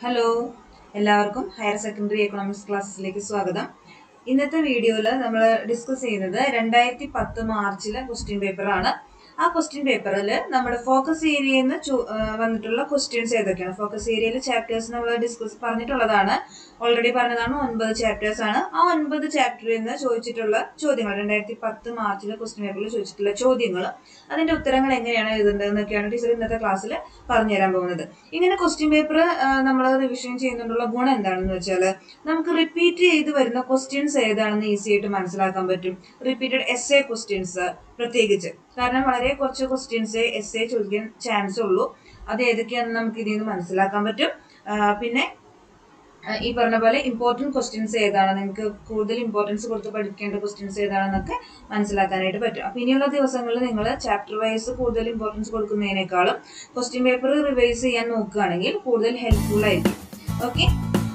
Hello എല്ലാവർക്കും higher secondary economics ക്ലാസ്സിലേക്ക് സ്വാഗതം ഇന്നത്തെ വീഡിയോയിൽ നമ്മൾ ഡിസ്കസ് ചെയ്യുന്നത് രണ്ടായിരത്തി പത്ത് മാർച്ചിലെ ക്വസ്റ്റ്യൻ പേപ്പറാണ് ആ ക്വസ്റ്റ്യൻ പേപ്പറിൽ നമ്മുടെ ഫോക്കസ് ഏരിയയിൽ നിന്ന് ചോ- ആ, വന്നിട്ടുള്ള ക്വസ്റ്റ്യൻസ് ഏതൊക്കെയാണ് ഫോക്കസ് ഏരിയയിൽ ചാപ്റ്റേഴ്സ് നമ്മൾ ഡിസ്കസ് പറഞ്ഞിട്ടുള്ളതാണ് ഓൾറെഡി പറഞ്ഞതാണ് ഒൻപത് ചാപ്റ്റേഴ്സ് ആണ് ആ ഒൻപത് ചാപ്റ്ററിൽ നിന്ന് ചോദിച്ചിട്ടുള്ള ചോദ്യങ്ങൾ രണ്ടായിരത്തി പത്ത് മാർച്ചിലെ ക്വസ്റ്റ്യൻ പേപ്പറിൽ ചോദിച്ചിട്ടുള്ള ചോദ്യങ്ങൾ അതിന്റെ ഉത്തരങ്ങൾ എങ്ങനെയാണ് എഴുതേണ്ടതെന്നൊക്കെയാണ് ടീച്ചർ ഇന്നത്തെ ക്ലാസ്സിൽ പറഞ്ഞുതരാൻ പോകുന്നത് ഇങ്ങനെ ക്വസ്റ്റ്യൻ പേപ്പർ നമ്മൾ റിവിഷൻ ചെയ്യുന്നതുകൊണ്ടുള്ള ഗുണം എന്താണെന്ന് വെച്ചാൽ നമുക്ക് റിപ്പീറ്റ് ചെയ്ത് വരുന്ന ക്വസ്റ്റ്യൻസ് ഏതാണെന്ന് ഈസി ആയിട്ട് മനസ്സിലാക്കാൻ പറ്റും റിപ്പീറ്റഡ് എസ് എ ക്വസ്റ്റ്യൻസ് പ്രത്യേകിച്ച് കാരണം വളരെ കുറച്ച് ക്വസ്റ്റ്യൻസ് എസ് എ ചോദിക്കാൻ ചാൻസ് ഉള്ളൂ അത് ഏതൊക്കെയാണെന്ന് നമുക്ക് ഇതിൽ നിന്ന് മനസ്സിലാക്കാൻ പറ്റും ആ, പിന്നെ ആ, ഈ പറഞ്ഞ പോലെ ഇമ്പോർട്ടൻറ്റ് ക്വസ്റ്റ്യൻസ് ഏതാണ് നിങ്ങൾക്ക് കൂടുതൽ ഇമ്പോർട്ടൻസ് കൊടുത്ത് പഠിക്കേണ്ട ക്വസ്റ്റ്യൻസ് ഏതാണെന്നൊക്കെ മനസ്സിലാക്കാനായിട്ട് പറ്റും അപ്പൊ ഇനിയുള്ള ദിവസങ്ങളിൽ നിങ്ങൾ ചാപ്റ്റർ വൈസ് കൂടുതൽ ഇമ്പോർട്ടൻസ് കൊടുക്കുന്നതിനേക്കാളും ക്വസ്റ്റ്യൻ പേപ്പർ റിവൈസ് ചെയ്യാൻ നോക്കുകയാണെങ്കിൽ കൂടുതൽ ഹെൽപ്ഫുൾ ആയിരിക്കും ഓക്കെ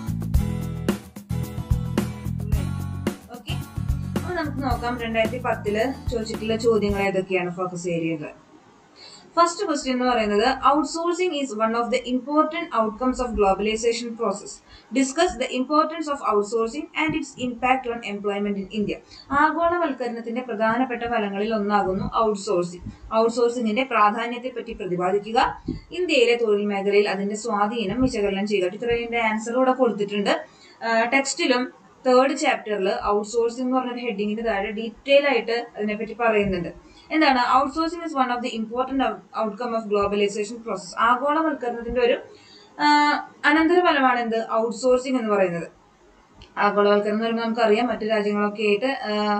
ഓക്കെ അപ്പൊ നമുക്ക് നോക്കാം രണ്ടായിരത്തി പത്തില് ചോദിച്ചിട്ടുള്ള ചോദ്യങ്ങൾ ഏതൊക്കെയാണ് ഫോക്കസ് ഏരിയയിൽ ഫസ്റ്റ് ക്വസ്റ്റ്യൻ എന്ന് പറയുന്നത് outsourcing is one of the important outcomes of globalisation process discuss the importance of outsourcing and its impact on employment in India ആഗോളവൽക്കരണത്തിന്റെ പ്രധാനപ്പെട്ട ഫലങ്ങളിൽ ഒന്നാകുന്നു ഔട്ട്സോഴ്സിംഗ് ഔട്ട്സോഴ്സിംഗിന്റെ പ്രാധാന്യത്തെ പറ്റി പ്രതിപാദിക്കുക ഇന്ത്യയിലെ തൊഴിൽ മേഖലയിൽ അതിന്റെ സ്വാധീനം വിശകലനം ചെയ്യുക ഇത്രയും ആൻസർ ഇവിടെ കൊടുത്തിട്ടുണ്ട് ടെക്സ്റ്റിലും തേർഡ് ചാപ്റ്ററിൽ ഔട്ട്സോഴ്സിംഗ് എന്ന് പറഞ്ഞൊരു ഹെഡിങ്ങിന് താഴെ ഡീറ്റെയിൽ ആയിട്ട് അതിനെപ്പറ്റി പറയുന്നുണ്ട് എന്താണ് outsourcing is one of the important outcome of globalisation process ആഗോളവൽക്കരണത്തിന്റെ ഒരു ആ, അനന്തരഫലമാണ് എന്ത് ഔട്ട്സോഴ്സിംഗ് എന്ന് പറയുന്നത് ആഗോളവൽക്കരണം എന്ന് പറയുമ്പോൾ നമുക്കറിയാം മറ്റു രാജ്യങ്ങളൊക്കെ ആയിട്ട്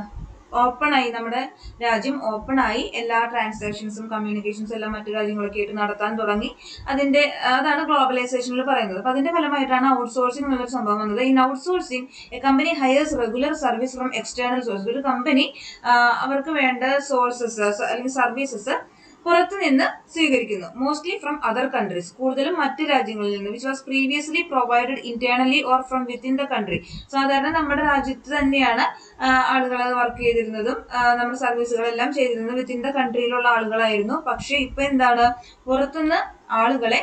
ഓപ്പൺ ആയി നമ്മുടെ രാജ്യം ഓപ്പൺ ആയി എല്ലാ ട്രാൻസാക്ഷൻസും കമ്മ്യൂണിക്കേഷൻസും എല്ലാം മറ്റു രാജ്യങ്ങളൊക്കെ ആയിട്ട് നടത്താൻ തുടങ്ങി അതിന്റെ അതാണ് ഗ്ലോബലൈസേഷനിൽ പറയുന്നത് അപ്പൊ അതിന്റെ ഫലമായിട്ടാണ് ഔട്ട്സോഴ്സിംഗ് എന്നുള്ളൊരു സംഭവം വന്നത് in outsourcing a company hires regular service from external source ഒരു കമ്പനി അവർക്ക് വേണ്ട സോഴ്സസ് അല്ലെങ്കിൽ സർവീസസ് പുറത്തു നിന്ന് സ്വീകരിക്കുന്നു മോസ്റ്റ്ലി ഫ്രം അതർ കൺട്രീസ് കൂടുതലും മറ്റ് രാജ്യങ്ങളിൽ നിന്ന് which was previously provided internally or from within the country സാധാരണ നമ്മുടെ രാജ്യത്ത് തന്നെയാണ് ആളുകൾ വർക്ക് ചെയ്തിരുന്നതും ആ, നമ്മുടെ സർവീസുകളെല്ലാം ചെയ്തിരുന്നത് വിത്തിൻ ദ കൺട്രിയിലുള്ള ആളുകളായിരുന്നു പക്ഷെ ഇപ്പൊ എന്താണ് പുറത്തുനിന്ന് ആളുകളെ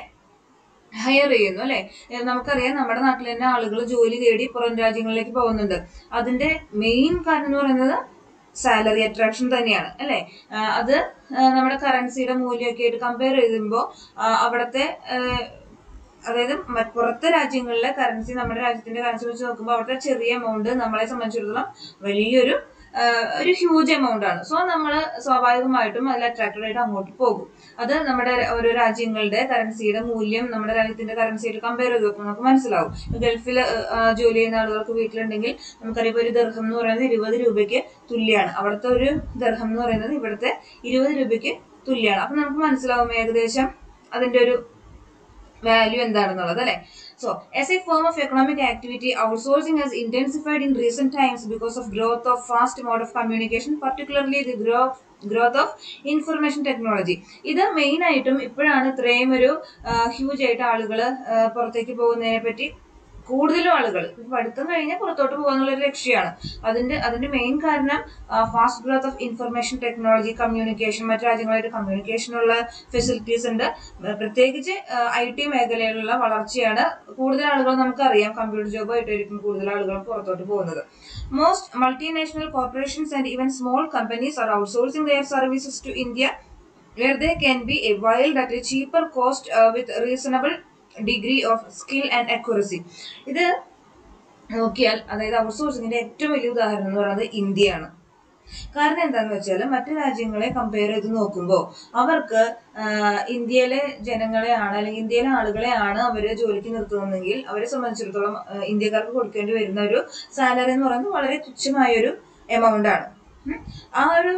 ഹയർ ചെയ്യുന്നു അല്ലെ നമുക്കറിയാം നമ്മുടെ നാട്ടിൽ തന്നെ ആളുകൾ ജോലി തേടി പുറം രാജ്യങ്ങളിലേക്ക് പോകുന്നുണ്ട് അതിന്റെ മെയിൻ കാരണം എന്ന് പറയുന്നത് സാലറി അട്രാക്ഷൻ തന്നെയാണ് അല്ലെ അത് ആ, നമ്മുടെ കറൻസിയുടെ മൂല്യമൊക്കെ ആയിട്ട് കമ്പയർ ചെയ്യുമ്പോൾ അവിടുത്തെ ആ, അതായത് മറ്റ് പുറത്തെ രാജ്യങ്ങളിലെ കറൻസി നമ്മുടെ രാജ്യത്തിന്റെ കറൻസി വെച്ച് നോക്കുമ്പോൾ അവിടുത്തെ ചെറിയ എമൗണ്ട് നമ്മളെ സംബന്ധിച്ചിടത്തോളം വലിയൊരു ആ, ഒരു ഹ്യൂജ് എമൗണ്ട് ആണ് സോ നമ്മൾ സ്വാഭാവികമായിട്ടും അതിൽ അട്രാക്റ്റഡ് ആയിട്ട് അങ്ങോട്ട് പോകും അത് നമ്മുടെ ഓരോ രാജ്യങ്ങളുടെ കറൻസിയുടെ മൂല്യം നമ്മുടെ രാജ്യത്തിന്റെ കറൻസിയായിട്ട് കമ്പയർ ചെയ്ത് നോക്കുമ്പോൾ നമുക്ക് മനസ്സിലാവും ഗൾഫിൽ ജോലി ചെയ്യുന്ന ആളുകൾക്ക് വീട്ടിലുണ്ടെങ്കിൽ നമുക്കറിയാം ഒരു ദർഹം എന്ന് പറയുന്നത് ഇരുപത് രൂപയ്ക്ക് തുല്യമാണ് അവിടുത്തെ ഒരു ദർഹം എന്ന് പറയുന്നത് ഇവിടുത്തെ ഇരുപത് രൂപയ്ക്ക് തുല്യമാണ് അപ്പൊ നമുക്ക് മനസ്സിലാവും ഏകദേശം അതിന്റെ ഒരു വാല്യൂ എന്താണെന്നുള്ളത് അല്ലെ so as a form of economic activity outsourcing has intensified in recent times because of growth of fast mode of communication particularly the gro growth of information technology ഇത് മെയിൻ ആയിട്ടും ഇപ്പോഴാണ് ഇത്രയും ഒരു ഹ്യൂജ് ആയിട്ട് ആളുകൾ പുറത്തേക്ക് പോകുന്നതിനെ പറ്റി കൂടുതലും ആളുകൾ പഠിത്തം കഴിഞ്ഞാൽ പുറത്തോട്ട് പോകാന്നുള്ള ഒരു ലക്ഷ്യമാണ് അതിന്റെ അതിന്റെ മെയിൻ കാരണം fast growth of information technology communication മറ്റു രാജ്യങ്ങളായിട്ട് കമ്മ്യൂണിക്കേഷനുള്ള ഫെസിലിറ്റീസ് ഉണ്ട് ഏഹ് പ്രത്യേകിച്ച് ഐ ടി മേഖലയിലുള്ള വളർച്ചയാണ് കൂടുതൽ ആളുകൾ നമുക്കറിയാം കമ്പ്യൂട്ടർ ജോബ് ആയിട്ടായിരിക്കും കൂടുതൽ ആളുകൾ പുറത്തോട്ട് പോകുന്നത് most multinational corporations and even small companies are outsourcing their services to India where they can be availed at a cheaper cost uh, with reasonable degree of skill and accuracy ഇത് നോക്കിയാൽ അതായത് ഔട്ട്സോഴ്സിങ്ങിന്റെ ഏറ്റവും വലിയ ഉദാഹരണം എന്ന് പറയുന്നത് ഇന്ത്യയാണ് കാരണം എന്താന്ന് വെച്ചാൽ മറ്റു രാജ്യങ്ങളെ കമ്പയർ ചെയ്ത് നോക്കുമ്പോൾ അവർക്ക് ആഹ്, ഇന്ത്യയിലെ ജനങ്ങളെയാണ് അല്ലെങ്കിൽ ഇന്ത്യയിലെ ആളുകളെയാണ് അവര് ജോലിക്ക് നിർത്തുന്നതെങ്കിൽ അവരെ സംബന്ധിച്ചിടത്തോളം ആഹ്, ഇന്ത്യക്കാർക്ക് കൊടുക്കേണ്ടി വരുന്ന ഒരു സാലറി എന്ന് പറയുന്നത് വളരെ തുച്ഛമായ ഒരു എമൗണ്ട് ആണ് ഉം. ആ ഒരു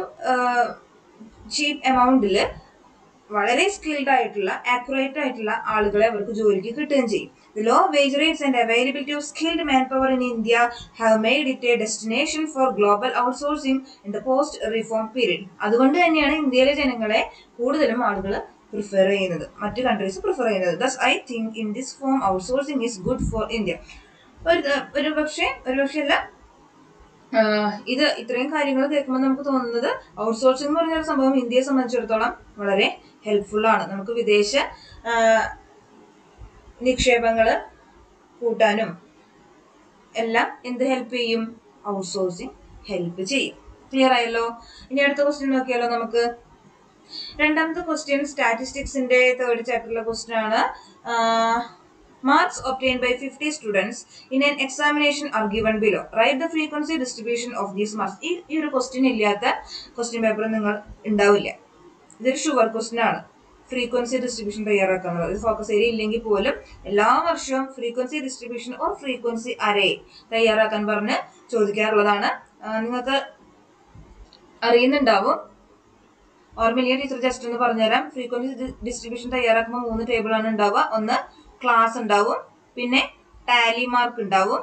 ചീപ്പ് എമൗണ്ടിൽ വളരെ സ്കിൽഡ് ആയിട്ടുള്ള ആക്യുറേറ്റ് ആയിട്ടുള്ള ആളുകളെ അവർക്ക് ജോലിക്ക് കിട്ടുകയും ചെയ്യും The low wage rates and availability of skilled manpower in India have made it a destination for global outsourcing in the post-reform period. അതുകൊണ്ട് തന്നെയാണ് ഇന്ത്യയിലെ ജനങ്ങളെ കൂടുതലും ആളുകൾ പ്രിഫർ ചെയ്യുന്നത് മറ്റു കൺട്രീസ് പ്രിഫർ ചെയ്യുന്നത് thus I think in this form outsourcing is good for India ഒരു ഒരു പക്ഷേ ഒരു പക്ഷേ അല്ല ആഹ് ഇത് ഇത്രയും കാര്യങ്ങൾ കേൾക്കുമ്പോൾ നമുക്ക് തോന്നുന്നത് ഔട്ട്സോഴ്സിംഗ് എന്ന് പറഞ്ഞ ഒരു സംഭവം ഇന്ത്യയെ സംബന്ധിച്ചിടത്തോളം വളരെ ഹെൽപ്ഫുൾ ആണ് നമുക്ക് വിദേശ ആഹ് നിക്ഷേപങ്ങള് കൂട്ടാനും എല്ലാം എന്ത് ഹെൽപ്പ് ചെയ്യും ഔട്ട്സോഴ്സിങ് ഹെൽപ്പ് ചെയ്യും ക്ലിയർ ആയല്ലോ ഇനി അടുത്ത ക്വസ്റ്റ്യൻ നോക്കിയാലോ നമുക്ക് രണ്ടാമത്തെ ക്വസ്റ്റ്യൻ സ്റ്റാറ്റിസ്റ്റിക്സിന്റെ തേർഡ് ചാപ്റ്ററിലെ ക്വസ്റ്റ്യൻ ആണ് marks obtained by 50 students in an examination are given below. Write the frequency distribution of these marks. ഈ ഈ ഒരു ക്വസ്റ്റ്യൻ ഇല്ലാത്ത ക്വസ്റ്റ്യൻ പേപ്പർ നിങ്ങൾ ഉണ്ടാവില്ല ഇതൊരു ഷുവർ ക്വസ്റ്റ്യൻ ആണ് ഫ്രീക്വൻസി ഡിസ്ട്രിബ്യൂഷൻ തയ്യാറാക്കുന്നത് ഇത് ഫോക്കസ് ഏരിയ ഇല്ലെങ്കിൽ പോലും എല്ലാ വർഷവും ഫ്രീക്വൻസി ഡിസ്ട്രിബ്യൂഷൻ ഓർ ഫ്രീക്വൻസി അരേ തയ്യാറാക്കാൻ പറഞ്ഞ് ചോദിക്കാറുള്ളതാണ് ആ, നിങ്ങൾക്ക് അറിയുന്നുണ്ടാവും ഓർമ്മയില്ല ടീച്ചർ ജസ്റ്റ് ഒന്ന് പറഞ്ഞുതരാം ഫ്രീക്വൻസി ഡിസ്ട്രിബ്യൂഷൻ തയ്യാറാക്കുമ്പോൾ മൂന്ന് ടേബിൾ ആണ് ഉണ്ടാവുക ഒന്ന് ക്ലാസ് ഉണ്ടാവും പിന്നെ ടാലി മാർക്ക് ഉണ്ടാവും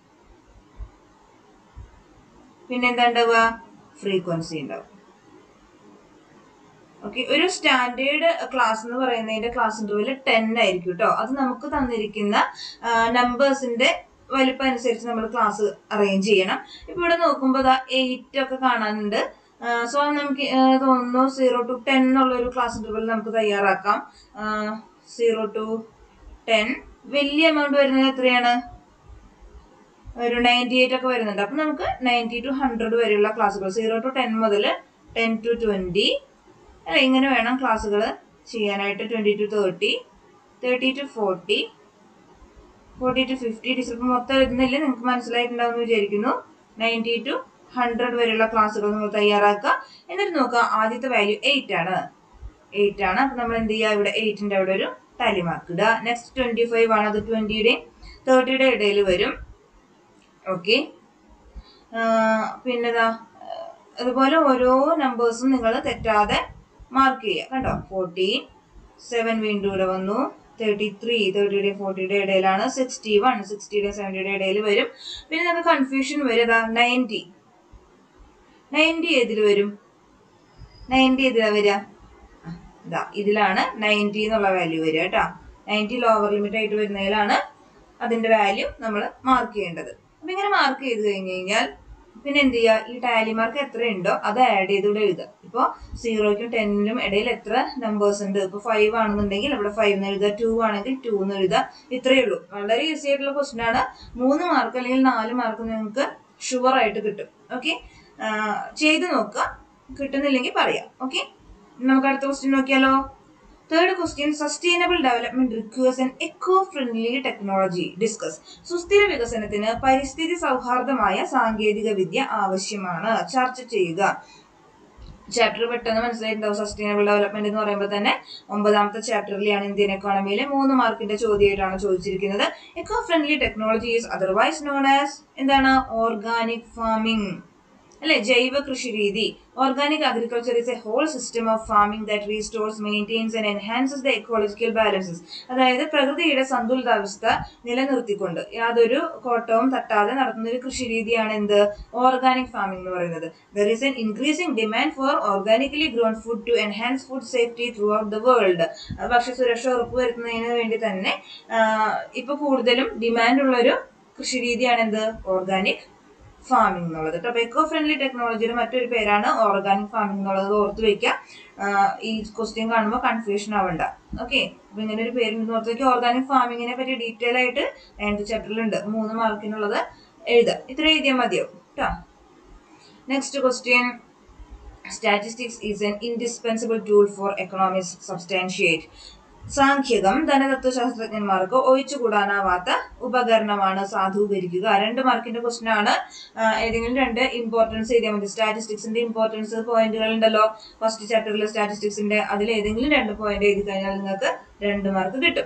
പിന്നെ എന്താ ഉണ്ടാവുക ഫ്രീക്വൻസി ഉണ്ടാവും ഓക്കെ ഒരു സ്റ്റാൻഡേർഡ് ക്ലാസ് എന്ന് പറയുന്നതിന്റെ ക്ലാസ് ഇന്റർവെല് ടെൻ ആയിരിക്കും കേട്ടോ അത് നമുക്ക് തന്നിരിക്കുന്ന നമ്പേഴ്സിന്റെ വലിപ്പം അനുസരിച്ച് നമ്മൾ ക്ലാസ് അറേഞ്ച് ചെയ്യണം ഇപ്പൊ ഇവിടെ നോക്കുമ്പോൾ ദാ എയ്റ്റ് ഒക്കെ കാണാനുണ്ട് സോ നമുക്ക് ആ, തോന്നുന്നു സീറോ ടു ടെൻ എന്നുള്ള ഒരു ക്ലാസ് ഇന്റർവെൽ നമുക്ക് തയ്യാറാക്കാം സീറോ ടു ടെൻ വലിയ എമൗണ്ട് വരുന്നത് എത്രയാണ് ഒരു നയൻറ്റി എയ്റ്റ് ഒക്കെ വരുന്നുണ്ട് അപ്പൊ നമുക്ക് നയൻറ്റി ടു ഹൺഡ്രഡ് വരെയുള്ള ക്ലാസ്സുകൾ സീറോ ടു ടെൻ മുതൽ ടെൻ ടു ട്വന്റി അല്ല ഇങ്ങനെ വേണം ക്ലാസ്സുകൾ ചെയ്യാനായിട്ട് twenty to thirty thirty to forty forty to fifty ചിലപ്പോൾ മൊത്തം എഴുതുന്നില്ല നിങ്ങൾക്ക് മനസ്സിലായിട്ടുണ്ടാവും എന്ന് വിചാരിക്കുന്നു നയൻറ്റി ടു ഹൺഡ്രഡ് വരെയുള്ള ക്ലാസ്സുകൾ നമ്മൾ തയ്യാറാക്കുക എന്നിട്ട് നോക്കുക ആദ്യത്തെ വാല്യൂ എയ്റ്റ് ആണ് എയ്റ്റ് ആണ് അപ്പൊ നമ്മൾ എന്ത് ചെയ്യുക ഇവിടെ എയ്റ്റിന്റെ അവിടെ ഒരു ടാലി മാർക്ക് ഇടുക നെക്സ്റ്റ് ട്വന്റി ഫൈവ് ആണ് അത് ട്വന്റിയുടെയും തേർട്ടിയുടെ ഇടയിൽ വരും ഓക്കെ പിന്നെതാ അതുപോലെ ഓരോ നമ്പേഴ്സും നിങ്ങൾ തെറ്റാതെ മാർക്ക് ചെയ്യുക കണ്ടോ ഫോർട്ടീൻ സെവൻ വീണ്ടും ഇവിടെ വന്നു തേർട്ടി ത്രീ തേർട്ടിയുടെ ഫോർട്ടിയുടെ ഇടയിലാണ് സിക്സ്റ്റി വൺ സിക്സ്റ്റിയുടെ സെവൻറ്റിയുടെ ഇടയിൽ വരും പിന്നെ നമുക്ക് കൺഫ്യൂഷൻ വരും അതാ നയൻറ്റി നയൻറ്റി ഏതിൽ വരും നയൻറ്റി ഏതിലാ വരിക ആ, ഇതാ ഇതിലാണ് നയൻറ്റി എന്നുള്ള വാല്യൂ വരിക കേട്ടോ നയൻറ്റി ലോവർ ലിമിറ്റ് ആയിട്ട് വരുന്നതിലാണ് അതിന്റെ വാല്യൂ നമ്മൾ മാർക്ക് ചെയ്യേണ്ടത് അപ്പൊ ഇങ്ങനെ മാർക്ക് ചെയ്ത് കഴിഞ്ഞ് കഴിഞ്ഞാൽ പിന്നെ എന്ത് ചെയ്യുക ഈ ടാലി മാർക്ക് എത്ര ഉണ്ടോ അത് ആഡ് ചെയ്തുകൂടെ എഴുതുക ഇപ്പോൾ സീറോയ്ക്കും ടെന്നിനും ഇടയിൽ എത്ര നമ്പേഴ്സ് ഉണ്ട് ഇപ്പോൾ ഫൈവ് ആണെന്നുണ്ടെങ്കിൽ ഇവിടെ ഫൈവ് എന്ന് എഴുതുക ടു ആണെങ്കിൽ ടു എന്ന് എഴുതുക ഇത്രയേ ഉള്ളൂ വളരെ ഈസി ആയിട്ടുള്ള ക്വസ്റ്റ്യൻ ആണ് മൂന്ന് മാർക്ക് അല്ലെങ്കിൽ നാല് മാർക്ക് നിങ്ങൾക്ക് ഷുവർ ആയിട്ട് കിട്ടും ഓക്കെ ചെയ്ത് നോക്കുക കിട്ടുന്നില്ലെങ്കിൽ പറയാം ഓക്കെ നമുക്ക് അടുത്ത ക്വസ്റ്റ്യൻ നോക്കിയാലോ third question sustainable development requires an eco friendly technology discuss സുസ്ഥിര വികസനത്തിന് പരിസ്ഥിതി സൗഹാർദ്ദമായ സാങ്കേതിക വിദ്യ ആവശ്യമാണ് ചർച്ച ചെയ്യുക ചാപ്റ്റർ പെട്ടെന്ന് മനസ്സിലായിട്ടുണ്ടാവും സസ്റ്റൈനബിൾ ഡെവലപ്മെന്റ് എന്ന് പറയുമ്പോൾ തന്നെ ഒമ്പതാമത്തെ ചാപ്റ്ററിലാണ് ഇന്ത്യൻ എക്കോണമിയിലെ മൂന്ന് മാർക്കിന്റെ ചോദ്യമായിട്ടാണ് ചോദിച്ചിരിക്കുന്നത് eco friendly technology is otherwise known as എന്താണ് ഓർഗാനിക് ഫാമിംഗ് അല്ലെ ജൈവ കൃഷി രീതി organic agriculture is a whole system of farming that restores maintains and enhances the ecological balances അതായത് പ്രകൃതിയുടെ സന്തുലിതാവസ്ഥ നിലനിർത്തിക്കൊണ്ട് യാതൊരു കോട്ടവും തട്ടാതെ നടത്തുന്ന ഒരു കൃഷി രീതിയാണ് എന്ത് ഓർഗാനിക് ഫാമിംഗ് എന്ന് പറയുന്നത് there is an increasing demand for organically grown food to enhance food safety throughout the world ഭക്ഷ്യസുരക്ഷ ഉറപ്പുവരുത്തുന്നതിന് വേണ്ടി തന്നെ ആഹ് ഇപ്പൊ കൂടുതലും ഡിമാൻഡ് ഉള്ളൊരു കൃഷി രീതിയാണ് എന്ത് ഓർഗാനിക് ഫാമിംഗ് എന്നുള്ളത് കേട്ടോ അപ്പൊ എക്കോ ഫ്രണ്ട്ലി ടെക്നോളജിയുടെ മറ്റൊരു പേരാണ് ഓർഗാനിക് ഫാമിംഗ് എന്നുള്ളത് ഓർത്ത് വെക്കുക ആഹ് ഈ ക്വസ്റ്റ്യൻ കാണുമ്പോൾ കൺഫ്യൂഷൻ ആവണ്ട ഓക്കെ അപ്പൊ ഇങ്ങനെ ഒരു പേരുണ്ട് ഓർത്ത് വെക്കുക ഓർഗാനിക് ഫാമിങ്ങിനെ പറ്റി ഡീറ്റെയിൽ ആയിട്ട് നയൻത് ചാപ്റ്ററിലുണ്ട് മൂന്ന് മാർക്കിനുള്ളത് എഴുതുക ഇത്ര എഴുതിയാൽ മതിയാവും കേട്ടോ next question statistics is an indispensable tool for economics substantiate സാഖ്യകം ധനതത്വശാസ്ത്രജ്ഞന്മാർക്ക് ഒഴിച്ചുകൂടാനാവാത്ത ഉപകരണമാണ് സാധൂകരിക്കുക രണ്ട് മാർക്കിന്റെ ക്വസ്റ്റ്യൻ ആണ് ആ, ഏതെങ്കിലും രണ്ട് ഇമ്പോർട്ടൻസ് എഴുതിയാൽ മതി സ്റ്റാറ്റിസ്റ്റിക്സിന്റെ ഇമ്പോർട്ടൻസ് പോയിന്റുകൾ ഉണ്ടല്ലോ ഫസ്റ്റ് ചാപ്റ്ററിലെ സ്റ്റാറ്റിസ്റ്റിക്സിന്റെ അതിൽ ഏതെങ്കിലും രണ്ട് പോയിന്റ് എഴുതി കഴിഞ്ഞാൽ നിങ്ങൾക്ക് രണ്ട് മാർക്ക് കിട്ടും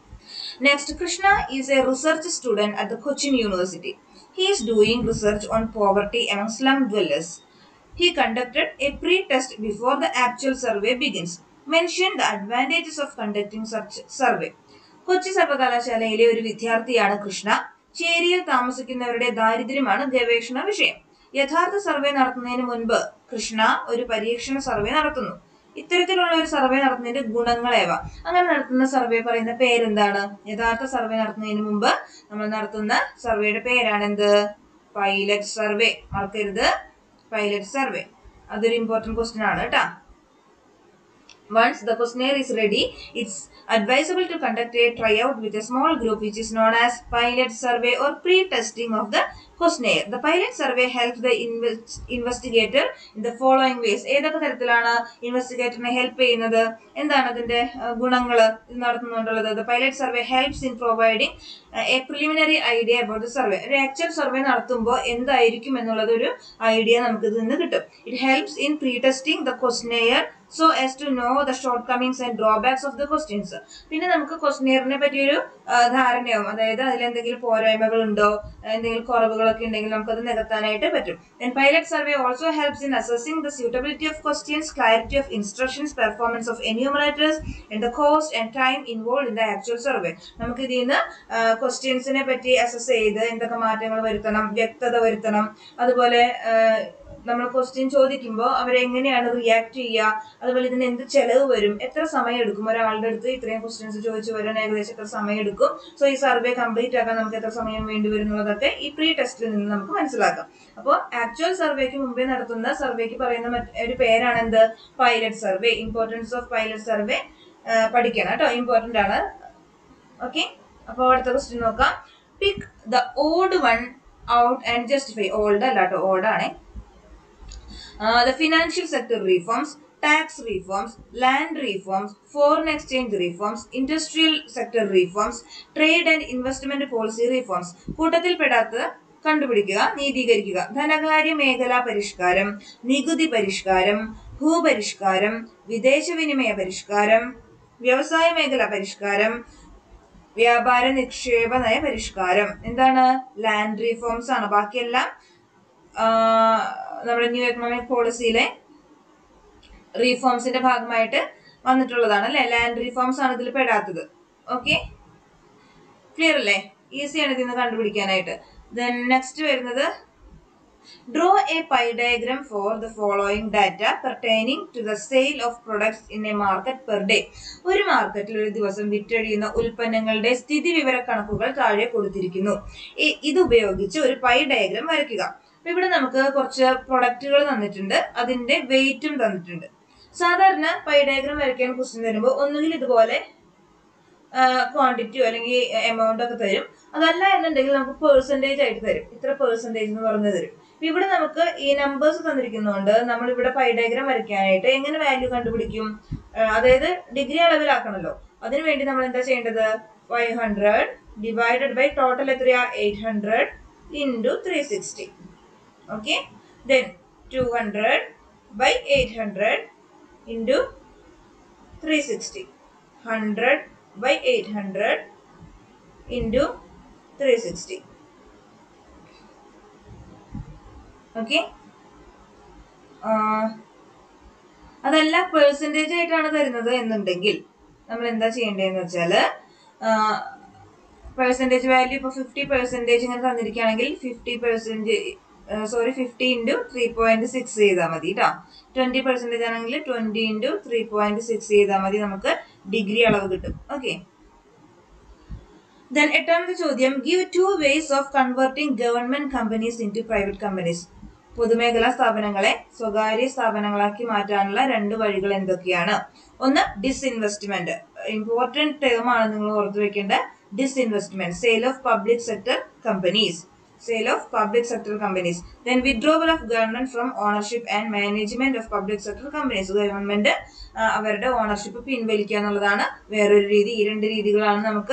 Next, Krishna is a research student at the Cochin University. He is doing research on poverty among slum dwellers. He conducted a pre-test before the actual survey begins. Mention the advantages of conducting such survey. Kochi സർവകലാശാലയിലെ ഒരു വിദ്യാർത്ഥിയാണ് കൃഷ്ണ ചേരിയിൽ താമസിക്കുന്നവരുടെ ദാരിദ്ര്യമാണ് ഗവേഷണ വിഷയം യഥാർത്ഥ survey നടത്തുന്നതിന് മുൻപ് കൃഷ്ണ ഒരു പരീക്ഷണ സർവേ നടത്തുന്നു ഇത്തരത്തിലുള്ള ഒരു സർവേ നടത്തുന്നതിന്റെ ഗുണങ്ങളേവ അങ്ങനെ നടത്തുന്ന സർവേ പറയുന്ന പേരെന്താണ് യഥാർത്ഥ സർവേ നടത്തുന്നതിന് മുമ്പ് നമ്മൾ നടത്തുന്ന സർവേയുടെ പേരാണ് എന്ത് പൈലറ്റ് സർവേ മറക്കരുത് പൈലറ്റ് സർവേ അതൊരു ഇമ്പോർട്ടന്റ് ക്വസ്റ്റ്യൻ ആണ് കേട്ടാ Once the questionnaire is ready, it's advisable to conduct a tryout with a small group which is known as pilot survey or pre-testing of the questionnaire. The pilot survey helps the invest investigator in the following ways. ഏതൊക്കെ തരത്തിലാണ് ഇൻവെസ്റ്റിഗേറ്ററിനെ help ചെയ്യുന്നത് എന്താണ് അതിന്റെ ഗുണങ്ങൾ നടത്തുന്നുണ്ടുള്ളത് the pilot survey helps in providing a preliminary idea about the survey ഒരു actual survey നടത്തുമ്പോൾ എന്തായിരിക്കും എന്നുള്ളത് ഒരു ഐഡിയ നമുക്ക് ഇതിൽ നിന്ന് കിട്ടും it helps in pre testing the questionnaire so as to know the shortcomings and drawbacks of the questions പിന്നെ നമുക്ക് ക്വസ്റ്റനെയറിനെ പറ്റിയൊരു ആ, ധാരണയാവും അതായത് അതിൽ എന്തെങ്കിലും പോരായ്മകൾ ഉണ്ടോ എന്തെങ്കിലും കുറവുകളൊക്കെ ഉണ്ടെങ്കിൽ നമുക്കത് നികത്താനായിട്ട് പറ്റും then pilot survey also helps in assessing the suitability of questions clarity of instructions performance of enumerators and the cost and time involve in the actual survey നമുക്ക് ഇതിൽ നിന്ന് ക്വസ്റ്റ്യൻസിനെ പറ്റി അസസ് ചെയ്ത് എന്തൊക്കെ മാറ്റങ്ങൾ വരുത്തണം വ്യക്തത വരുത്തണം അതുപോലെ ആ, നമ്മൾ ക്വസ്റ്റ്യൻ ചോദിക്കുമ്പോൾ അവരെങ്ങനെയാണ് റിയാക്ട് ചെയ്യുക അതുപോലെ ഇതിന് എന്ത് ചെലവ് വരും എത്ര സമയം എടുക്കും ഒരാളുടെ അടുത്ത് ഇത്രയും ക്വസ്റ്റ്യൻസ് ചോദിച്ചു വരാൻ ഏകദേശം എത്ര സമയം എടുക്കും സോ ഈ സർവേ കംപ്ലീറ്റ് ആക്കാൻ നമുക്ക് എത്ര സമയം വേണ്ടി വരും എന്നുള്ളതൊക്കെ ഈ പ്രീ ടെസ്റ്റിൽ നിന്ന് നമുക്ക് മനസ്സിലാക്കാം അപ്പോൾ ആക്ച്വൽ സർവേക്ക് മുമ്പേ നടത്തുന്ന സർവേക്ക് പറയുന്ന മറ്റ് ഒരു പേരാണ് എന്ത് pilot survey importance of pilot survey പഠിക്കണം കേട്ടോ ഇമ്പോർട്ടന്റ് ആണ് ഓക്കെ അപ്പോൾ അടുത്ത ക്വസ്റ്റ്യൻ നോക്കാം pick the odd one out and justify old അല്ല കേട്ടോ ഓടാണേ the financial sector reforms, tax reforms, land reforms, foreign exchange reforms, industrial sector reforms, trade and investment policy reforms. കൂട്ടത്തിൽ പെടാത്ത കണ്ടുപിടിക്കുക നീതീകരിക്കുക ധനകാര്യ മേഖലാ പരിഷ്കാരം നികുതി പരിഷ്കാരം ഭൂപരിഷ്കാരം വിദേശ വിനിമയ പരിഷ്കാരം വ്യവസായ മേഖലാ പരിഷ്കാരം വ്യാപാര നിക്ഷേപ നയ പരിഷ്കാരം എന്താണ് ലാൻഡ് റീഫോംസ് ആണ് ബാക്കിയെല്ലാം ആഹ് നമ്മുടെ ന്യൂ എക്കണോമിക് പോളിസിയിലെ റീഫോംസിന്റെ ഭാഗമായിട്ട് വന്നിട്ടുള്ളതാണ് അല്ലെ ലാൻഡ് റീഫോംസ് ആണ് ഇതിൽ പെടാത്തത് ഓക്കെ ക്ലിയർ അല്ലേ ഈസിയാണ് ഇതിൽ നിന്ന് കണ്ടുപിടിക്കാനായിട്ട് ദെൻ നെക്സ്റ്റ് വരുന്നത് draw a pie diagram for the following data pertaining to the sale of products in a market per day ഒരു മാർക്കറ്റിൽ ഒരു ദിവസം വിറ്റഴിയുന്ന ഉൽപ്പന്നങ്ങളുടെ സ്ഥിതി വിവര കണക്കുകൾ താഴെ കൊടുത്തിരിക്കുന്നു ഇ- ഇത് ഉപയോഗിച്ച് ഒരു പൈ ഡയഗ്രാം വരയ്ക്കുക അപ്പൊ ഇവിടെ നമുക്ക് കുറച്ച് പ്രൊഡക്റ്റുകൾ തന്നിട്ടുണ്ട് അതിന്റെ വെയിറ്റും തന്നിട്ടുണ്ട് സാധാരണ പൈ ഡയഗ്രാം വരയ്ക്കാൻ ക്വസ്റ്റ്യൻ തരുമ്പോൾ ഒന്നുകിൽ ഇതുപോലെ ക്വാണ്ടിറ്റിയോ അല്ലെങ്കിൽ എമൗണ്ട് ഒക്കെ തരും അതല്ല എന്നുണ്ടെങ്കിൽ നമുക്ക് പേഴ്സൻറ്റേജ് ആയിട്ട് തരും ഇത്ര പേഴ്സൻറ്റേജ് എന്ന് പറഞ്ഞു തരും ഇപ്പൊ ഇവിടെ നമുക്ക് ഈ നമ്പേഴ്സ് തന്നിരിക്കുന്നതുകൊണ്ട് നമ്മൾ ഇവിടെ പൈ ഡയഗ്രാം വരയ്ക്കാനായിട്ട് എങ്ങനെ വാല്യൂ കണ്ടുപിടിക്കും ആ, അതായത് ഡിഗ്രി അളവിലാക്കണമല്ലോ അതിനു വേണ്ടി നമ്മൾ എന്താ ചെയ്യേണ്ടത് five hundred divided by total എത്രയാ eight hundred into three sixty okay then 200 by 800 into 360 100 by 800 into 360 okay അതല്ല പേഴ്സൻറ്റേജ് ആയിട്ടാണ് തരുന്നത് എന്നുണ്ടെങ്കിൽ നമ്മൾ എന്താ ചെയ്യേണ്ടതെന്ന് വെച്ചാല് പെർസെൻറ്റേജ് വാല്യൂ ഇപ്പോൾ ഫിഫ്റ്റി പെർസെൻറ്റേജ് ഇങ്ങനെ തന്നിരിക്കുകയാണെങ്കിൽ fifty percentage sorry fifty into three point six ചെയ്താൽ മതി കേട്ടോ ട്വന്റി പെർസെൻറ്റേജ് ആണെങ്കിൽ twenty into three point six ചെയ്താൽ മതി നമുക്ക് ഡിഗ്രി അളവ് കിട്ടും ഓക്കെ ദെൻ എട്ടാമത്തെ ചോദ്യം give two ways of converting government companies into private companies പൊതുമേഖലാ സ്ഥാപനങ്ങളെ സ്വകാര്യ സ്ഥാപനങ്ങളാക്കി മാറ്റാനുള്ള രണ്ട് വഴികൾ എന്തൊക്കെയാണ് ഒന്ന് ഡിസ്ഇൻവെസ്റ്റ്മെന്റ് ഇമ്പോർട്ടന്റ് ടേം ആണ് നിങ്ങൾ ഓർത്തു വെക്കേണ്ട disinvestment sale of public sector companies sale of public sector companies then withdrawal of government from ownership and management of public sector companies government അവരുടെ ഓണർഷിപ്പ് പിൻവലിക്കുക എന്നുള്ളതാണ് വേറൊരു രീതി ഈ രണ്ട് രീതികളാണ് നമുക്ക്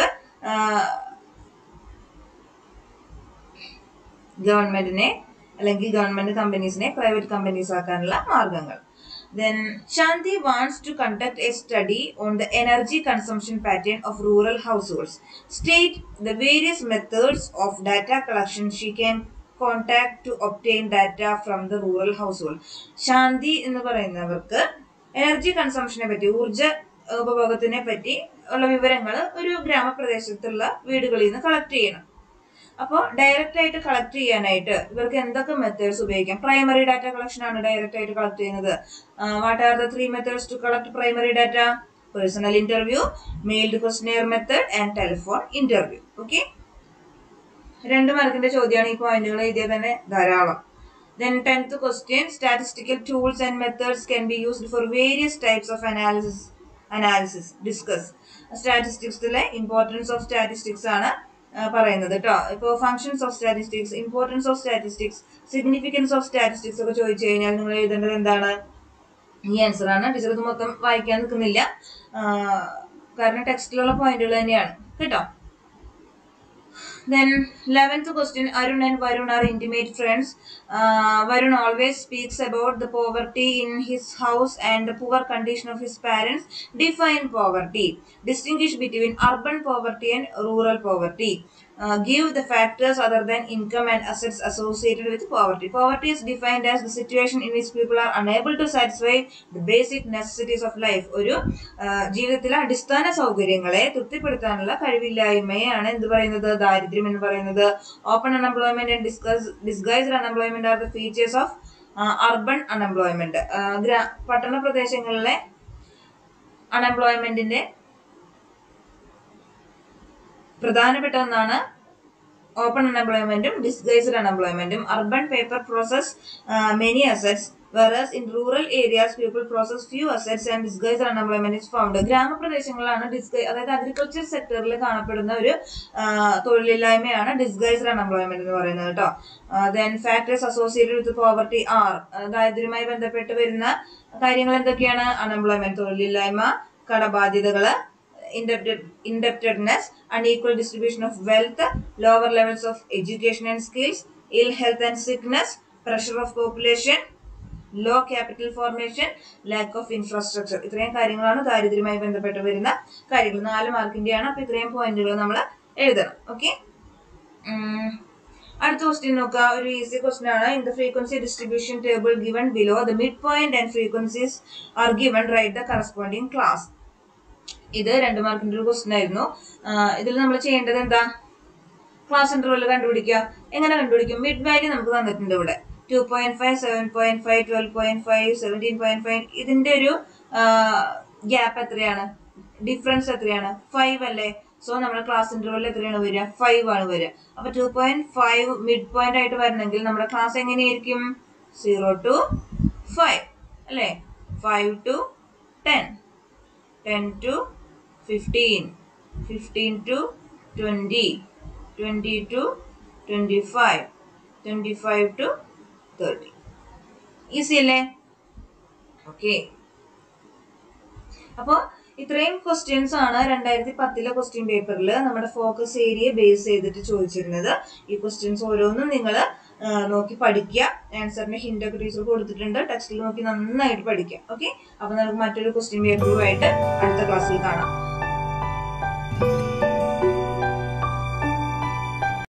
ഗവൺമെന്റിനെ അല്ലെങ്കിൽ ഗവൺമെന്റ് കമ്പനീസിനെ പ്രൈവറ്റ് കമ്പനീസ് ആക്കാനുള്ള മാർഗങ്ങൾ Then Shanti wants to conduct a study on the energy consumption pattern of rural households. State the various methods of data collection she can contact to obtain data from the rural household. ശാന്തി എന്ന് പറയുന്നവർക്ക് energy കൺസംഷനെ പറ്റി ഊർജ ഉപഭോഗത്തിനെ പറ്റി ഉള്ള വിവരങ്ങൾ ഒരു ഗ്രാമപ്രദേശത്തുള്ള വീടുകളിൽ നിന്ന് കളക്ട് ചെയ്യണം അപ്പോൾ ഡയറക്റ്റ് ആയിട്ട് കളക്ട് ചെയ്യാനായിട്ട് ഇവർക്ക് എന്തൊക്കെ മെത്തേഡ്സ് ഉപയോഗിക്കാം പ്രൈമറി ഡാറ്റ കളക്ഷൻ ആണ് ഡയറക്റ്റ് ആയിട്ട് കളക്ട് ചെയ്യുന്നത് what are the three methods to collect primary data personal interview mailed questionnaire method and telephone interview okay രണ്ട് മാർക്കിന്റെ ചോദ്യമാണ് ഈ പോയിന്റുകൾ എഴുതിയത് തന്നെ ധാരാളം Then tenth question, statistical tools and methods can be used for various types of analysis. Analysis. Discuss. സ്റ്റാറ്റിസ്റ്റിക്സിലെ importance of statistics ആണ് ആ, പറയുന്നത് കേട്ടോ ഇപ്പോൾ functions of statistics importance of statistics significance of statistics ഒക്കെ ചോദിച്ചു കഴിഞ്ഞാൽ നിങ്ങൾ എഴുതേണ്ടത് എന്താണ് ഈ ആൻസർ ആണ് ടീച്ചർ ഇത് മൊത്തം വായിക്കാൻ നിൽക്കുന്നില്ല ആ, കാരണം ടെക്സ്റ്റിലുള്ള പോയിന്റുകൾ തന്നെയാണ് കേട്ടോ Then, 11th question Arun and Varun are intimate friends. Uh, Varun always speaks about the poverty in his house and the poor condition of his parents. Define poverty. Distinguish between urban poverty and rural poverty. Uh, give the factors other than income and assets associated with poverty. Poverty is defined as the situation in which people are unable to satisfy the basic necessities of life. ഒരു ആ, ജീവിതത്തിലെ അടിസ്ഥാന സൗകര്യങ്ങളെ തൃപ്തിപ്പെടുത്താനുള്ള കഴിവില്ലായ്മയാണ് എന്ത് പറയുന്നത് ദാരിദ്ര്യം എന്ന് പറയുന്നത് open unemployment and discuss disguised unemployment are the features of urban unemployment പട്ടണ പ്രദേശങ്ങളിലെ അൺഎംപ്ലോയ്മെന്റിന്റെ പ്രധാനപ്പെട്ട ഒന്നാണ് ഓപ്പൺ അൺഎംപ്ലോയ്മെന്റും ഡിസ്ഗൈസ്ഡ് അൺഎംപ്ലോയ്മെന്റും urban paper process many assets whereas in rural areas people process few assets and disguised unemployment is found ഗ്രാമപ്രദേശങ്ങളിലാണ് ഡിസ്ഗൈ അതായത് അഗ്രികൾച്ചർ സെക്ടറിൽ കാണപ്പെടുന്ന ഒരു ആ, തൊഴിലില്ലായ്മയാണ് ഡിസ്ഗൈസ്ഡ് അൺഎംപ്ലോയ്മെന്റ് എന്ന് പറയുന്നത് കേട്ടോ then factors associated with poverty are ദാരിദ്ര്യവുമായി ബന്ധപ്പെട്ട് വരുന്ന കാര്യങ്ങൾ എന്തൊക്കെയാണ് അൺഎംപ്ലോയ്മെന്റ് തൊഴിലില്ലായ്മ കടബാധ്യതകള് indebted, indebtedness, unequal distribution of wealth, lower levels of education and skills, ill health and sickness, pressure of population, low capital formation lack of infrastructure ഇത്രയും കാര്യങ്ങളാണ് ദാരിദ്ര്യവുമായി ബന്ധപ്പെട്ട് വരുന്ന കാര്യങ്ങൾ നാല് മാർക്കിന്റെയാണ് അപ്പൊ ഇത്രയും പോയിന്റുകൾ നമ്മൾ എഴുതണം ഓക്കെ അടുത്ത ക്വസ്റ്റ്യൻ നോക്കുക ഒരു ഈസി ക്വസ്റ്റ്യൻ ആണ് in the frequency distribution table given below the midpoint and frequencies are given write the corresponding class ഇത് രണ്ട് മാർക്കിന്റെ ഒരു ക്വസ്റ്റ്യൻ ആയിരുന്നു ഇതിൽ നമ്മൾ ചെയ്യേണ്ടത് എന്താ ക്ലാസ് ഇന്റർവെൽ കണ്ടുപിടിക്കുക എങ്ങനെ കണ്ടുപിടിക്കും മിഡ് വാല്യൂ നമുക്ക് തന്നിട്ടുണ്ട് ഇവിടെ two point five seven point five twelve point five seventeen point five ഇതിന്റെ ഒരു ഗ്യാപ്പ് എത്രയാണ് ഡിഫറൻസ് എത്രയാണ് ഫൈവ് അല്ലേ സോ നമ്മുടെ ക്ലാസ് ഇന്റർവെൽ എത്രയാണ് വരിക ഫൈവ് ആണ് വരിക അപ്പൊ two point five midpoint ആയിട്ട് വരണമെങ്കിൽ നമ്മുടെ ക്ലാസ് എങ്ങനെയായിരിക്കും സീറോ ടു ഫൈവ് അല്ലേ five to ten ten to fifteen fifteen to twenty twenty to twenty five twenty five to thirty easy അല്ലേ ഓക്കെ അപ്പോൾ ഇത്രയും ക്വസ്റ്റ്യൻസ് ആണ് രണ്ടായിരത്തി പത്തിലെ ക്വസ്റ്റ്യൻ പേപ്പറിൽ നമ്മുടെ ഫോക്കസ് ഏരിയ ബേസ് ചെയ്തിട്ട് ചോദിച്ചിരുന്നത് ഈ ക്വസ്റ്റ്യൻസ് ഓരോന്നും നിങ്ങൾ നോക്കി പഠിക്കുക ആൻസറിന്റെ ഹിന്റ് ഒക്കെ ടീച്ചർ കൊടുത്തിട്ടുണ്ട് ടെക്സ്റ്റിൽ നോക്കി നന്നായിട്ട് പഠിക്കുക ഓക്കെ അപ്പൊ നമുക്ക് മറ്റൊരു ക്വസ്റ്റ്യൻ പേപ്പറുമായിട്ട് അടുത്ത ക്ലാസ്സിൽ കാണാം